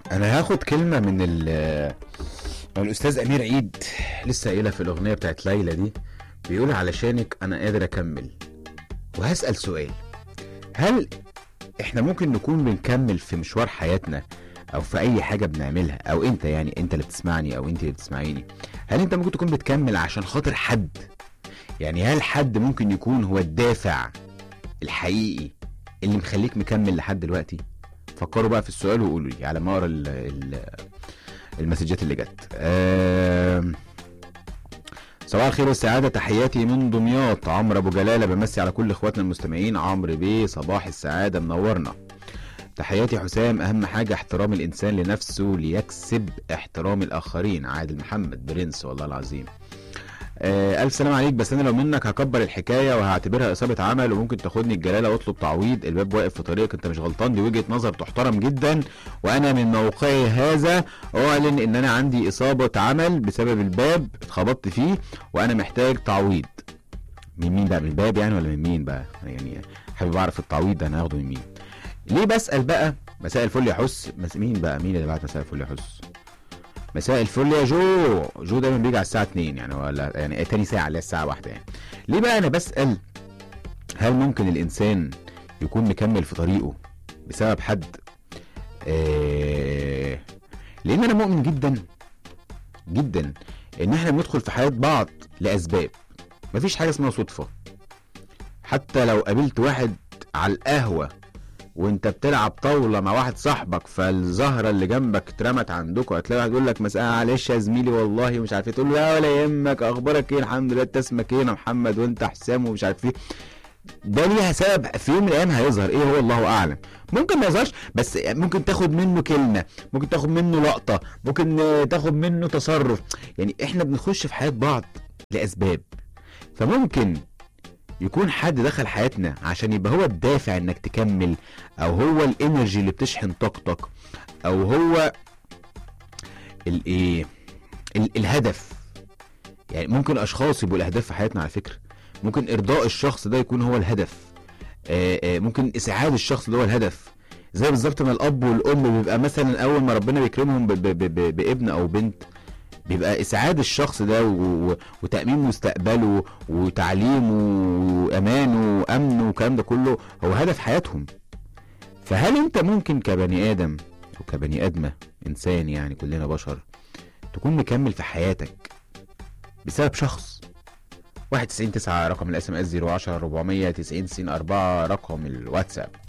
انا هاخد كلمه من ال من الاستاذ امير عيد لسه قايلها في الاغنيه بتاعت ليلى دي بيقول علشانك انا قادر اكمل وهسال سؤال هل احنا ممكن نكون بنكمل في مشوار حياتنا او في اي حاجه بنعملها او انت يعني انت اللي بتسمعني او انت اللي بتسمعيني هل انت ممكن تكون بتكمل عشان خاطر حد يعني هل حد ممكن يكون هو الدافع الحقيقي اللي مخليك مكمل لحد دلوقتي فكروا بقى في السؤال وقولوا لي على ما اقرا ال- ال- المسجات اللي جت آم، صباح الخير والسعادة تحياتي من دمياط عمرو ابو جلالة بمسي على كل اخواتنا المستمعين عمرو بيه صباح السعادة منورنا تحياتي حسام اهم حاجة احترام الانسان لنفسه ليكسب احترام الاخرين عادل محمد برنس والله العظيم آه الف سلام عليك بس انا لو منك هكبر الحكايه وهعتبرها اصابه عمل وممكن تاخدني الجلاله واطلب تعويض الباب واقف في طريقك انت مش غلطان دي وجهه نظر تحترم جدا وانا من موقعي هذا اعلن ان انا عندي اصابه عمل بسبب الباب اتخبطت فيه وانا محتاج تعويض من مين بقى من الباب يعني ولا من مين بقى يعني حابب اعرف التعويض ده انا هاخده من مين ليه بسال بقى مساء الفل يا حس مس- مين بقى مين اللي بعت مساء الفل يا حس مساء الفل يا جو جو دايما بيجي على الساعه 2 يعني ولا يعني تاني ساعه اللي هي الساعه 1 يعني ليه بقى انا بسال هل ممكن الانسان يكون مكمل في طريقه بسبب حد آه لان انا مؤمن جدا جدا ان احنا بندخل في حياه بعض لاسباب مفيش حاجه اسمها صدفه حتى لو قابلت واحد على القهوه وانت بتلعب طاوله مع واحد صاحبك فالزهره اللي جنبك اترمت عندكم هتلاقي واحد يقول لك مساء معلش يا زميلي والله مش عارف ايه تقول له لا ولا يهمك اخبارك ايه الحمد لله انت اسمك ايه انا محمد وانت حسام ومش عارف ايه ده ليها سبب في يوم من الايام هيظهر ايه هو الله اعلم ممكن ما يظهرش بس ممكن تاخد منه كلمه ممكن تاخد منه لقطه ممكن آه، تاخد منه تصرف يعني احنا بنخش في حياه بعض لاسباب فممكن يكون حد دخل حياتنا عشان يبقى هو الدافع انك تكمل او هو الانرجي اللي بتشحن طاقتك او هو الايه ال- الهدف يعني ممكن اشخاص يبقوا الاهداف في حياتنا على فكره ممكن ارضاء الشخص ده يكون هو الهدف آه، آه، ممكن اسعاد الشخص ده هو الهدف زي بالظبط ما الاب والام بيبقى مثلا اول ما ربنا بيكرمهم ب- ب- ب- ب- بابن او بنت بيبقى اسعاد الشخص ده و... و... وتامين مستقبله وتعليمه وامانه وامنه والكلام ده كله هو هدف حياتهم فهل انت ممكن كبني ادم وكبني ادمه انسان يعني كلنا بشر تكون مكمل في حياتك بسبب شخص 91 9 رقم الاس ام اس 010 400 90 94 رقم الواتساب